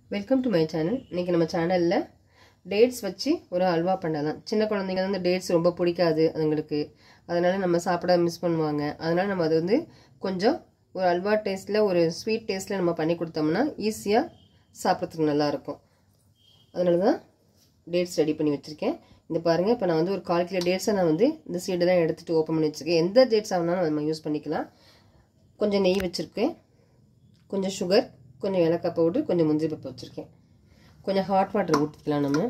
welcome to my channel இன்றைக்கி நம்ம சேனலில் டேட்ஸ் வச்சு ஒரு அல்வா பண்ணலாம் சின்ன குழந்தைங்க வந்து டேட்ஸ் ரொம்ப பிடிக்காது அதுங்களுக்கு அதனால் நம்ம சாப்பிட மிஸ் பண்ணுவாங்க அதனால் நம்ம அது வந்து கொஞ்சம் ஒரு அல்வா டேஸ்ட்டில் ஒரு ஸ்வீட் டேஸ்ட்டில் நம்ம பண்ணி கொடுத்தோம்னா ஈஸியாக சாப்பிட்றதுக்கு நல்லாயிருக்கும் அதனால தான் டேட்ஸ் ரெடி பண்ணி வச்சுருக்கேன் இந்த பாருங்கள் இப்போ நான் வந்து ஒரு கால் கிலோ டேட்ஸை நான் வந்து இந்த சீடு தான் எடுத்துகிட்டு ஓப்பன் பண்ணி வச்சுருக்கேன் எந்த டேட்ஸ் ஆகுனாலும் நம்ம யூஸ் பண்ணிக்கலாம் கொஞ்சம் நெய் வச்சுருக்கேன் கொஞ்சம் சுகர் கொஞ்சம் ஏலக்காய் பவுடர் கொஞ்சம் முந்திரி பருப்பு வச்சுருக்கேன் கொஞ்சம் ஹாட் வாட்டர் ஊற்றிக்கலாம் நம்ம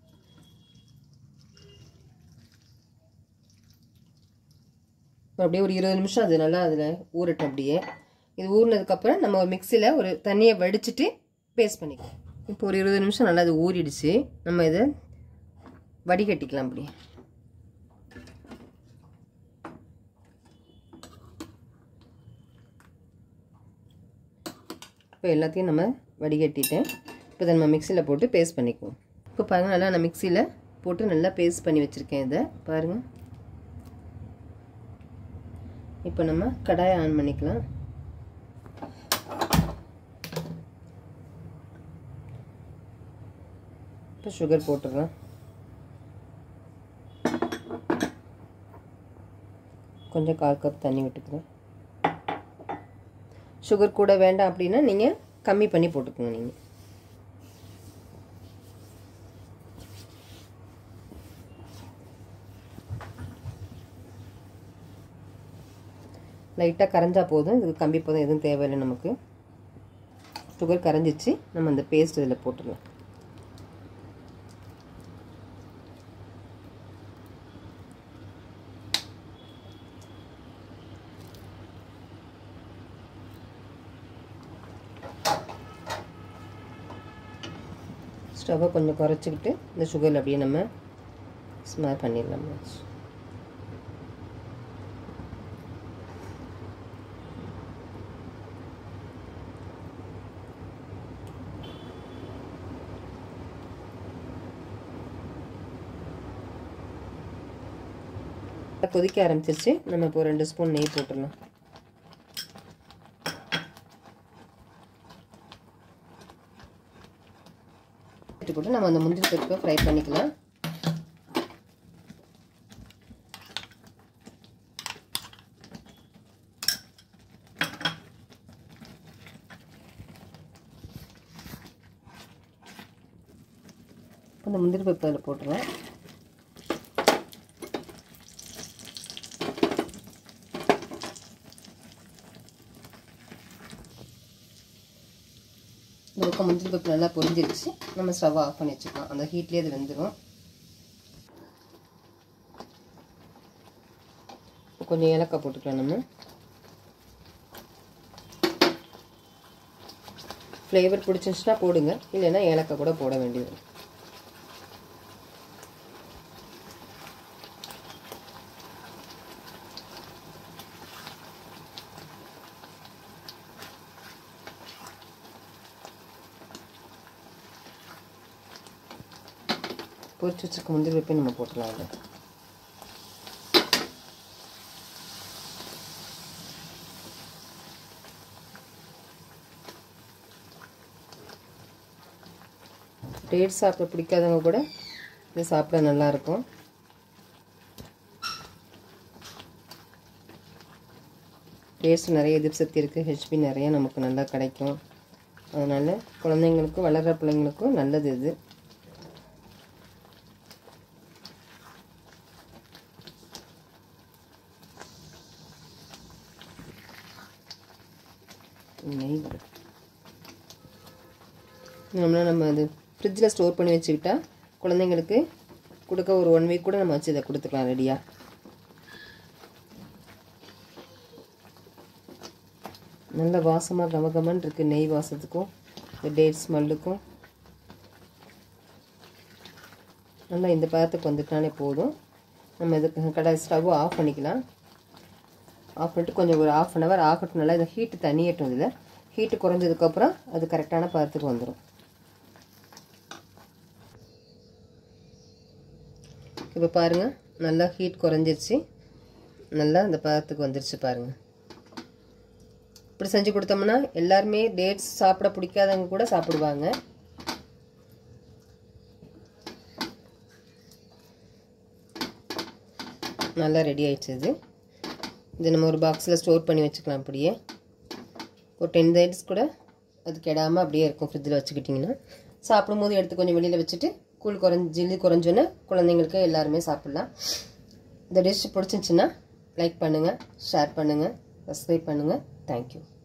அப்படியே ஒரு இருபது நிமிஷம் அது நல்லா அதில் ஊறட்டும் அப்படியே இது ஊறினதுக்கப்புறம் நம்ம ஒரு மிக்சியில் ஒரு தண்ணியை வடிச்சிட்டு பேஸ்ட் பண்ணிக்கலாம் இப்போ ஒரு இருபது நிமிஷம் நல்லா அது ஊறிடுச்சு நம்ம இதை வடிகட்டிக்கலாம் அப்படியே இப்போ எல்லாத்தையும் நம்ம வடிகட்டிட்டேன் இப்போ இதை நம்ம மிக்சியில் போட்டு பேஸ்ட் பண்ணிக்குவோம் இப்போ பாருங்கள் நல்லா நான் மிக்சியில் போட்டு நல்லா பேஸ்ட் பண்ணி வச்சுருக்கேன் இதை பாருங்கள் இப்போ நம்ம கடாயை ஆன் பண்ணிக்கலாம் இப்போ சுகர் போட்டுடலாம் கொஞ்சம் கால் கப் தண்ணி விட்டுக்கிறேன் சுகர் கூட வேண்டாம் அப்படின்னா நீங்கள் கம்மி பண்ணி போட்டுக்கோங்க நீங்கள் லைட்டாக கரைஞ்சா போதும் இதுக்கு கம்பி போதும் எதுவும் தேவையில்லை நமக்கு சுகர் கரைஞ்சிச்சு நம்ம அந்த பேஸ்ட் இதில் போட்டுடலாம் ஸ்டவ்வை கொஞ்சம் குறைச்சிக்கிட்டு இந்த சுகரில் அப்படியே நம்ம ஸ்மார் பண்ணிடலாம் கொதிக்க ஆரம்பிச்சிருச்சு நம்ம இப்போ ரெண்டு ஸ்பூன் நெய் போட்டுடலாம் போட்டு நம்ம அந்த முந்திரி பருப்பை ஃப்ரை பண்ணிக்கலாம் அந்த முந்திரி பருப்பு அதில் போட்டுருவேன் இந்த பக்கம் முந்திரி பருப்பு நல்லா பொரிஞ்சிருச்சு நம்ம ஸ்டவ் ஆஃப் பண்ணி வச்சுக்கலாம் அந்த ஹீட்லேயே அது வெந்துடும் கொஞ்சம் ஏலக்காய் போட்டுக்கலாம் நம்ம ஃப்ளேவர் பிடிச்சிருந்துச்சுன்னா போடுங்க இல்லைன்னா ஏலக்காய் கூட போட வேண்டியது பொரிச்சு வச்சுருக்க முந்திரி வைப்பே நம்ம போட்டுடலாம் அதில் டேட் சாப்பிட பிடிக்காதவங்க கூட இது சாப்பிட நல்லாயிருக்கும் டேஸ்ட் நிறைய எதிர்ப்பு சக்தி இருக்குது ஹெச்பி நிறைய நமக்கு நல்லா கிடைக்கும் அதனால் குழந்தைங்களுக்கும் வளர்கிற பிள்ளைங்களுக்கும் நல்லது இது நெய் நம்மளா நம்ம அது ஃப்ரிட்ஜில் ஸ்டோர் பண்ணி வச்சுக்கிட்டா குழந்தைங்களுக்கு கொடுக்க ஒரு ஒன் வீக் கூட நம்ம வச்சு இதை கொடுத்துக்கலாம் ரெடியாக நல்ல வாசமாக கமகமன் இருக்குது நெய் வாசத்துக்கும் இந்த டேட் ஸ்மெல்லுக்கும் நல்லா இந்த பதத்துக்கு வந்துட்டாலே போதும் நம்ம இதுக்கு கடை ஸ்டவ் ஆஃப் பண்ணிக்கலாம் ஆஃப் பண்ணிட்டு கொஞ்சம் ஒரு ஆஃப் அன் ஹவர் ஆகட்டும் நல்லா இந்த ஹீட்டு தண்ணியட்டும் இதில் ஹீட்டு குறைஞ்சதுக்கப்புறம் அது கரெக்டான பதத்துக்கு வந்துடும் இப்போ பாருங்கள் நல்லா ஹீட் குறைஞ்சிருச்சு நல்லா இந்த பதத்துக்கு வந்துருச்சு பாருங்கள் இப்படி செஞ்சு கொடுத்தோம்னா எல்லாருமே டேட்ஸ் சாப்பிட பிடிக்காதவங்க கூட சாப்பிடுவாங்க நல்லா ரெடி ஆயிடுச்சு இது இது நம்ம ஒரு பாக்ஸில் ஸ்டோர் பண்ணி வச்சுக்கலாம் அப்படியே ஒரு டென் டேஸ் கூட அது கெடாமல் அப்படியே இருக்கும் ஃப்ரிட்ஜில் வச்சுக்கிட்டிங்கன்னா சாப்பிடும்போது எடுத்து கொஞ்சம் வெளியில் வச்சுட்டு கூழ் குறைஞ்சி ஜில்லு குறைஞ்சோன்னே குழந்தைங்களுக்கு எல்லாருமே சாப்பிட்லாம் இந்த டிஷ் பிடிச்சிருந்துச்சின்னா லைக் பண்ணுங்கள் ஷேர் பண்ணுங்கள் சப்ஸ்கிரைப் பண்ணுங்கள் தேங்க்யூ